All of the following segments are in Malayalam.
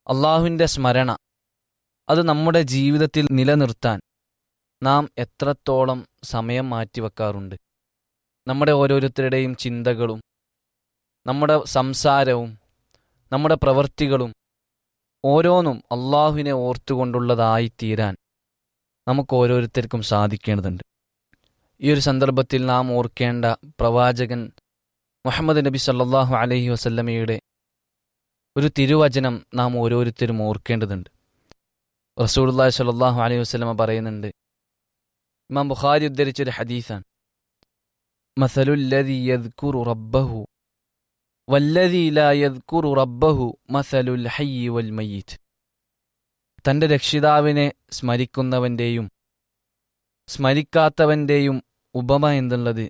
അള്ളാഹുവിൻ്റെ സ്മരണ അത് നമ്മുടെ ജീവിതത്തിൽ നിലനിർത്താൻ നാം എത്രത്തോളം സമയം മാറ്റിവെക്കാറുണ്ട് നമ്മുടെ ഓരോരുത്തരുടെയും ചിന്തകളും നമ്മുടെ സംസാരവും നമ്മുടെ പ്രവൃത്തികളും ഓരോന്നും അള്ളാഹുവിനെ ഓർത്തുകൊണ്ടുള്ളതായി തീരാൻ നമുക്ക് ഓരോരുത്തർക്കും സാധിക്കേണ്ടതുണ്ട് ഈ ഒരു സന്ദർഭത്തിൽ നാം ഓർക്കേണ്ട പ്രവാചകൻ മുഹമ്മദ് നബി സല്ലാഹു അലഹി വസല്ലമയുടെ ഒരു തിരുവചനം നാം ഓരോരുത്തരും ഓർക്കേണ്ടതുണ്ട് റസൂലുള്ളാഹി സ്വല്ലല്ലാഹു അലൈഹി വസല്ലമ പറയുന്നുണ്ട് ഇമാം ബുഖാരി ഉദ്ധരിച്ചൊരു ഹദീസാണ് മസലുല്ലദി യദ്കുറു റബ്ബഹു വല്ലദി ലാ യദ്കുറു റബ്ബഹു മസലുൽ ഹയ്യി വൽ മയ്യിത്ത് തൻ്റെ രക്ഷിതാവിനെ സ്മരിക്കുന്നവൻ്റെയും സ്മരിക്കാത്തവൻ്റെയും ഉപമ എന്നുള്ളത്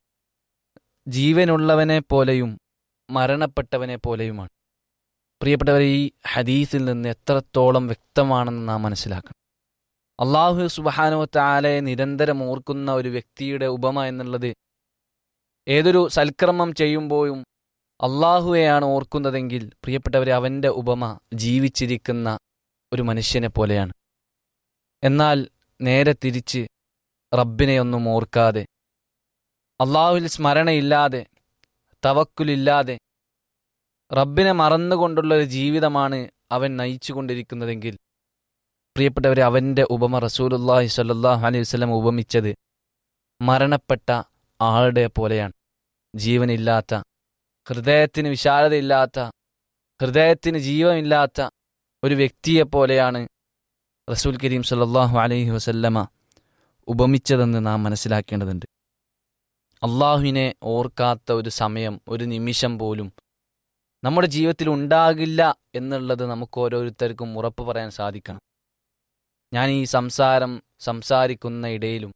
ജീവനുള്ളവനെ പോലെയും മരണപ്പെട്ടവനെ പോലെയുമാണ് പ്രിയപ്പെട്ടവരെ ഈ ഹദീസിൽ നിന്ന് എത്രത്തോളം വ്യക്തമാണെന്ന് നാം മനസ്സിലാക്കണം അള്ളാഹു സുബാനോ താലയെ നിരന്തരം ഓർക്കുന്ന ഒരു വ്യക്തിയുടെ ഉപമ എന്നുള്ളത് ഏതൊരു സൽക്രമം ചെയ്യുമ്പോഴും അള്ളാഹുവെയാണ് ഓർക്കുന്നതെങ്കിൽ പ്രിയപ്പെട്ടവരെ അവൻ്റെ ഉപമ ജീവിച്ചിരിക്കുന്ന ഒരു മനുഷ്യനെ പോലെയാണ് എന്നാൽ നേരെ തിരിച്ച് റബ്ബിനെയൊന്നും ഓർക്കാതെ അള്ളാഹുവിൽ സ്മരണയില്ലാതെ തവക്കുലില്ലാതെ റബ്ബിനെ മറന്നുകൊണ്ടുള്ള ഒരു ജീവിതമാണ് അവൻ നയിച്ചുകൊണ്ടിരിക്കുന്നതെങ്കിൽ പ്രിയപ്പെട്ടവരെ അവൻ്റെ ഉപമ റസൂലുല്ലാഹി സ്വല്ലല്ലാഹു അലൈഹി വസല്ലം ഉപമിച്ചത് മരണപ്പെട്ട ആളുടെ പോലെയാണ് ജീവനില്ലാത്ത ഹൃദയത്തിന് വിശാലതയില്ലാത്ത ഹൃദയത്തിന് ജീവനില്ലാത്ത ഒരു വ്യക്തിയെ പോലെയാണ് റസൂൽ കരീം സല്ലല്ലാഹു അലൈഹി വസല്ലമ ഉപമിച്ചതെന്ന് നാം മനസ്സിലാക്കേണ്ടതുണ്ട് അള്ളാഹുവിനെ ഓർക്കാത്ത ഒരു സമയം ഒരു നിമിഷം പോലും നമ്മുടെ ജീവിതത്തിൽ ഉണ്ടാകില്ല എന്നുള്ളത് നമുക്ക് ഓരോരുത്തർക്കും ഉറപ്പ് പറയാൻ സാധിക്കണം ഞാൻ ഈ സംസാരം സംസാരിക്കുന്ന ഇടയിലും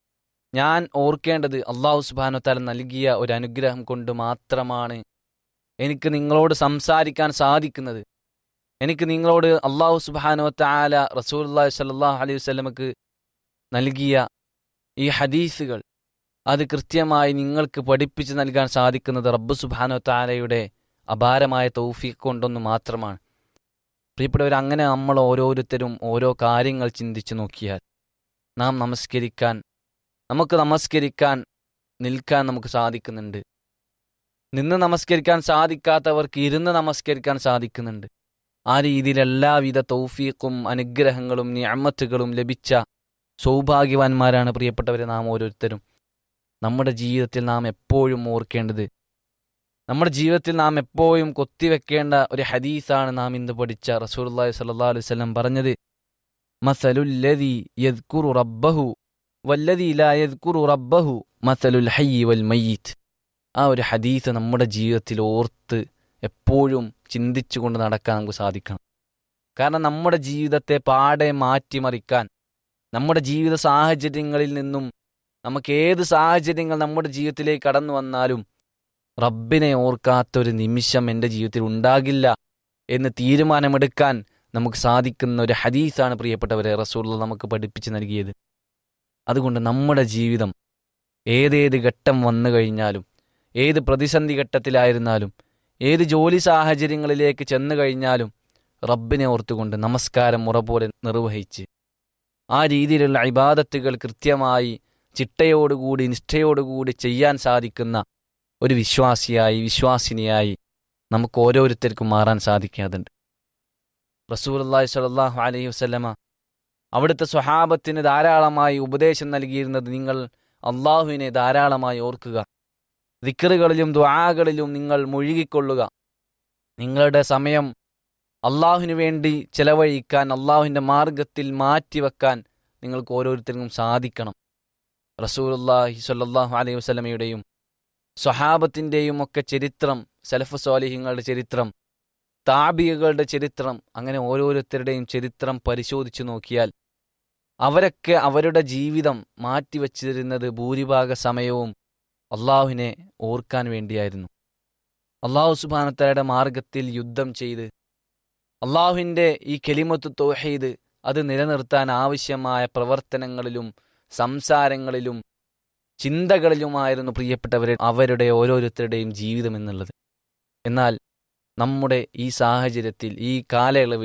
ഞാൻ ഓർക്കേണ്ടത് അള്ളാഹു സുബാനുത്താല നൽകിയ ഒരു അനുഗ്രഹം കൊണ്ട് മാത്രമാണ് എനിക്ക് നിങ്ങളോട് സംസാരിക്കാൻ സാധിക്കുന്നത് എനിക്ക് നിങ്ങളോട് അള്ളാഹു സുബാനോ താല റസൂൽ സല്ലാഹു അലൈഹി വസ്ലമക്ക് നൽകിയ ഈ ഹദീസുകൾ അത് കൃത്യമായി നിങ്ങൾക്ക് പഠിപ്പിച്ച് നൽകാൻ സാധിക്കുന്നത് റബ്ബ് സുബാനോ താലയുടെ അപാരമായ തൗഫീഖ് കൊണ്ടൊന്നു മാത്രമാണ് പ്രിയപ്പെട്ടവർ അങ്ങനെ നമ്മൾ ഓരോരുത്തരും ഓരോ കാര്യങ്ങൾ ചിന്തിച്ചു നോക്കിയാൽ നാം നമസ്കരിക്കാൻ നമുക്ക് നമസ്കരിക്കാൻ നിൽക്കാൻ നമുക്ക് സാധിക്കുന്നുണ്ട് നിന്ന് നമസ്കരിക്കാൻ സാധിക്കാത്തവർക്ക് ഇരുന്ന് നമസ്കരിക്കാൻ സാധിക്കുന്നുണ്ട് ആ രീതിയിൽ എല്ലാവിധ തൗഫീഖും അനുഗ്രഹങ്ങളും ഞാമത്തുകളും ലഭിച്ച സൗഭാഗ്യവാന്മാരാണ് പ്രിയപ്പെട്ടവരെ നാം ഓരോരുത്തരും നമ്മുടെ ജീവിതത്തിൽ നാം എപ്പോഴും ഓർക്കേണ്ടത് നമ്മുടെ ജീവിതത്തിൽ നാം എപ്പോഴും കൊത്തിവെക്കേണ്ട ഒരു ഹദീസാണ് നാം ഇന്ന് പഠിച്ച റസൂലുള്ളാഹി സ്വല്ലല്ലാഹു അലൈഹി വസല്ലം പറഞ്ഞത് മസലുല്ലദി യദ്കുറു റബ്ബഹു വല്ലദി ലാ യദ്കുറു റബ്ബഹു മസലുൽ ഹയ്യി വൽ മയ്യിത്ത് ആ ഒരു ഹദീസ് നമ്മുടെ ജീവിതത്തിൽ ഓർത്ത് എപ്പോഴും ചിന്തിച്ചുകൊണ്ട് നടക്കാൻ നമുക്ക് സാധിക്കണം കാരണം നമ്മുടെ ജീവിതത്തെ പാടെ മാറ്റിമറിക്കാൻ നമ്മുടെ ജീവിത സാഹചര്യങ്ങളിൽ നിന്നും നമുക്ക് ഏത് സാഹചര്യങ്ങൾ നമ്മുടെ ജീവിതത്തിലേക്ക് കടന്നു വന്നാലും റബ്ബിനെ ഓർക്കാത്തൊരു നിമിഷം എൻ്റെ ജീവിതത്തിൽ ഉണ്ടാകില്ല എന്ന് തീരുമാനമെടുക്കാൻ നമുക്ക് സാധിക്കുന്ന ഒരു ഹദീസാണ് പ്രിയപ്പെട്ടവരെ റസൂള്ള നമുക്ക് പഠിപ്പിച്ച് നൽകിയത് അതുകൊണ്ട് നമ്മുടെ ജീവിതം ഏതേത് ഘട്ടം വന്നു കഴിഞ്ഞാലും ഏത് പ്രതിസന്ധി ഘട്ടത്തിലായിരുന്നാലും ഏത് ജോലി സാഹചര്യങ്ങളിലേക്ക് ചെന്നു കഴിഞ്ഞാലും റബ്ബിനെ ഓർത്തുകൊണ്ട് നമസ്കാരം മുറ പോലെ നിർവഹിച്ച് ആ രീതിയിലുള്ള ഇബാദത്തുകൾ കൃത്യമായി ചിട്ടയോടുകൂടി നിഷ്ഠയോടുകൂടി ചെയ്യാൻ സാധിക്കുന്ന ഒരു വിശ്വാസിയായി വിശ്വാസിനിയായി നമുക്ക് ഓരോരുത്തർക്കും മാറാൻ സാധിക്കാതുണ്ട് റസൂൽ അള്ളാഹി സ്വല്ലല്ലാഹു അലൈഹി വസല്ലമ അവിടുത്തെ സ്വഹാബത്തിന് ധാരാളമായി ഉപദേശം നൽകിയിരുന്നത് നിങ്ങൾ അള്ളാഹുവിനെ ധാരാളമായി ഓർക്കുക ദിക്കറുകളിലും ദ്വാകളിലും നിങ്ങൾ മുഴുകിക്കൊള്ളുക നിങ്ങളുടെ സമയം അള്ളാഹുവിനു വേണ്ടി ചെലവഴിക്കാൻ അള്ളാഹുവിൻ്റെ മാർഗത്തിൽ മാറ്റിവെക്കാൻ നിങ്ങൾക്ക് ഓരോരുത്തർക്കും സാധിക്കണം റസൂലുല്ലാഹി സ്വല്ലല്ലാഹു അലൈഹി വസല്ലമയുടെയും സ്വഹാബത്തിൻ്റെയും ഒക്കെ ചരിത്രം സലഫ് സ്വാലിഹിങ്ങളുടെ ചരിത്രം താബികളുടെ ചരിത്രം അങ്ങനെ ഓരോരുത്തരുടെയും ചരിത്രം പരിശോധിച്ചു നോക്കിയാൽ അവരൊക്കെ അവരുടെ ജീവിതം മാറ്റിവെച്ചിരുന്നത് ഭൂരിഭാഗ സമയവും അള്ളാഹുവിനെ ഓർക്കാൻ വേണ്ടിയായിരുന്നു അള്ളാഹു സുബാനത്തയുടെ മാർഗത്തിൽ യുദ്ധം ചെയ്ത് അള്ളാഹുവിൻ്റെ ഈ കെലിമത്ത് തോഹീദ് അത് നിലനിർത്താൻ ആവശ്യമായ പ്രവർത്തനങ്ങളിലും സംസാരങ്ങളിലും ചിന്തകളിലുമായിരുന്നു പ്രിയപ്പെട്ടവരെ അവരുടെ ഓരോരുത്തരുടെയും ജീവിതം എന്നുള്ളത് എന്നാൽ നമ്മുടെ ഈ സാഹചര്യത്തിൽ ഈ കാലയളവിൽ